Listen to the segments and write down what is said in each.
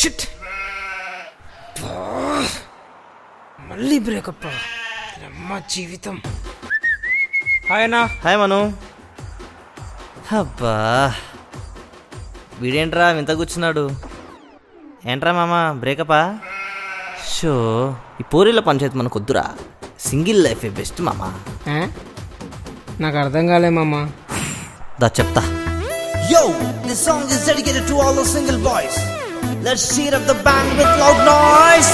Shit మళ్ళీ breakup అమ్మ జీవితం హాయనా హాయ్ మను అబ్బా వీడేంట్రా వింత కూర్చున్నాడు ఏంట్రా మామ బ్రేకపా షో ఈ పోరీల పంచాయతీ మనకు వద్దురా సింగిల్ లైఫే బెస్ట్ మామ ఆ? నాకు అర్థం కాలేమమ్మా దా చెప్తా Yo, this song is dedicated to all the single boys. Let's cheer up the band with loud noise.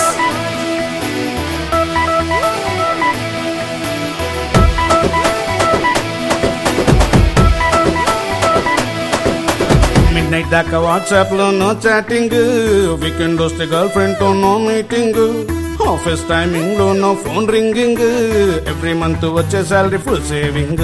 Midnight దాకా వాట్సాప్ లో నో చాటింగ్ వీకెండ్ వస్తే గర్ల్ ఫ్రెండ్ తో నో మీటింగ్ ఆఫీస్ టైమింగ్ లో no phone ringing every month వచ్చే salary full saving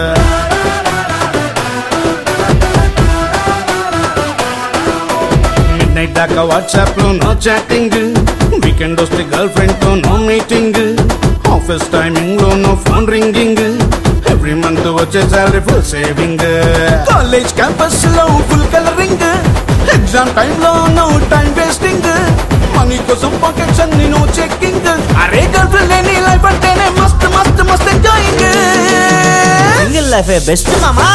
midnight దాకా WhatsApp లో no chatting weekend వస్తే girlfriend తో నో మీటింగ్ ఆఫీస్ టైమింగ్ లో no phone ringing every month వచ్చే salary full saving college campus లో full colouring exam time లో no time wasting money కోసం pockets అన్ని నో చెక్కింగ్ అరే గర్ల్ ఫ్రెండ్ లేని లైఫ్ అంటేనే మస్త్ మస్త్ మస్త్ ఎంజాయింగ్ సింగిల్ లైఫే బెస్ట్ మామా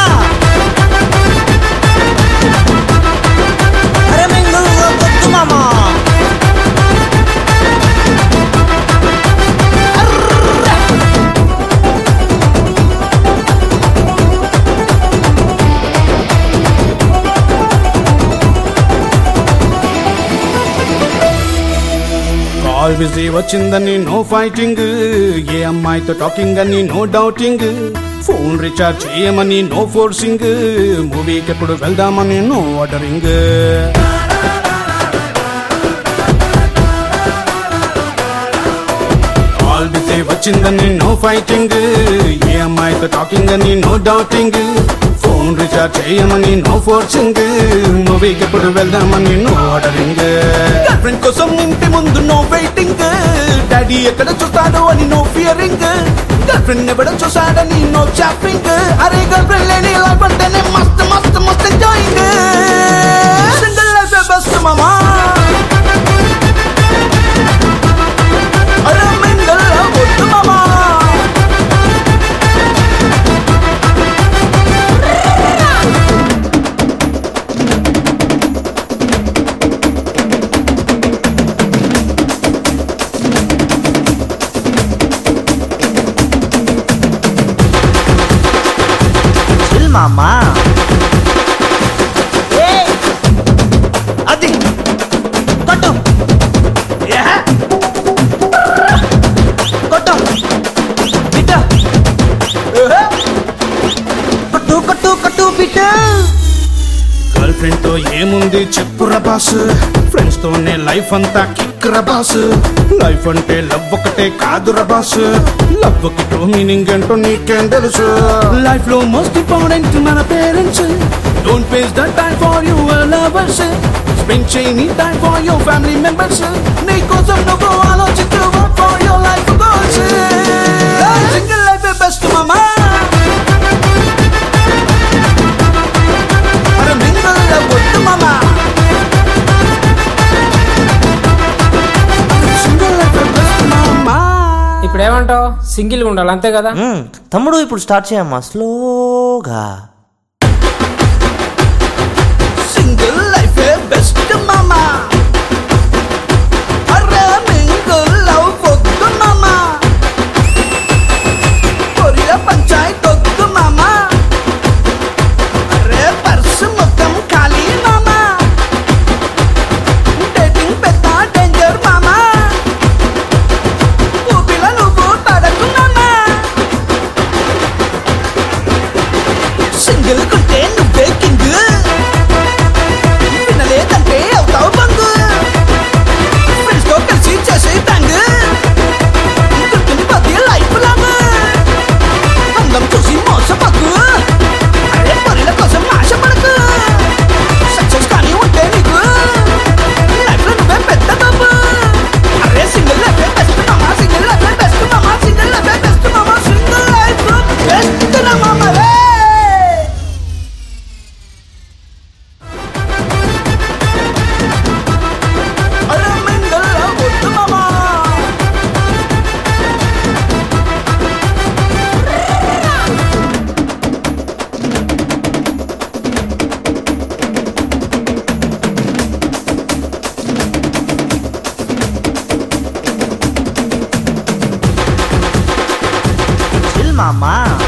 అరే మింగుల్ వద్దు మామా కాల్ బిజీ వచ్చిందని నో ఫైటింగ్ ఏ అమ్మాయితో టాకింగ్ అని నో డౌటింగ్ ఫోన్ రీఛార్జ్ చేయమని నో ఫోర్సింగ్ మూవీకి ఎప్పుడు వెళ్దామని నో ఆర్డరింగ్ కాల్ బిజీ వచ్చిందని నో ఫైటింగ్ ఏ అమ్మాయితో టాకింగ్ అని నో డౌటింగ్ ఫోన్ రీఛార్జ్ చేయమని నో ఫోర్సింగ్ మూవీకి ఎప్పుడు వెళ్దామని నో ఆర్డరింగ్ ఫ్రెండ్ కోసం ఇంటి ముందు నో వెయిటింగ్ డాడీ ఎక్కడ చూస్తాడో అని నో ఫియరింగ్ గర్ల్ ఫ్రెండ్ ఎవడ చూసాడని నో చాపింగ్ అరే గర్ల్ ఫ్రెండ్ లేని లైఫ్ అంటేనే మస్త్ మస్త్ మస్త్ ఎంజాయింగ్ సింగిల్ లైఫ్ బెస్ట్ మామా అరే మింగల్ వద్దు మామా చిల్ మామా అది కొట్టు యా. కొట్టు బిడ్డ కొట్టు కొట్టు కొట్టు బిడ్డ గర్ల్ ఫ్రెండ్ తో ఏముంది చెప్పురా బాస్ ఫ్రెండ్స్ తోనే లైఫ్ అంతా కిక్రా బాస్ లైఫ్ అంటే లవ్ ఒకటే కాదురా బాస్ లవ్ కి టూ మీనింగ్ ఏంటో నీకేం తెలుసు లైఫ్ లో మోస్ట్ ఇంపార్టెంట్ మన parents don't waste the time for your lovers spend చేయని time for your family members నీ కోసం నువ్వు ఆలోచించు work for your life goals single life best మామా అరే మింగల్ వద్దు మామా సింగిల్ లైఫ్ బెస్ట్ మామా ఇప్పుడు ఏమంటావు సింగిల్గా ఉండాలి అంతే కదా మ్మ్, తమ్ముడు ఇప్పుడు స్టార్ట్ చేయమ్మా స్లోగా సింగిల్ లైఫ్ బెస్ట్ మామా అరే మింగిల్ లవ్ వద్దు మామా కొరియా పంచాయత్ వద్దు మామా అరే పర్సు మొత్తం ఖాళీ మామా డేటింగ్ పెద్ద డేంజర్ మామా ఊపిలో నువ్వు పడకు మామా సింగిల్ కుంటే నువ్వే కింగ్ వినలేదంటే అవుతావు బంగు ఫ్రెండ్స్ తో కలిసి చేసే తంగ్ గుర్తుంది పది లైఫ్ లాంగ్ అందం చూసి మోసపోకు అరే పొరిల కోసం ఆశపడకు సక్సెస్ కానీ ఉంటే నీకు లైఫ్ లో నువ్వే పెద్ద బాబు అరే సింగిల్ లైఫ్ బెస్ట్ మామా సింగిల్ లైఫ్ బెస్ట్ మామా సింగిల్ లైఫ్ బెస్ట్ మామా సింగిల్ లైఫ్ బెస్ట్ మామా రే మామా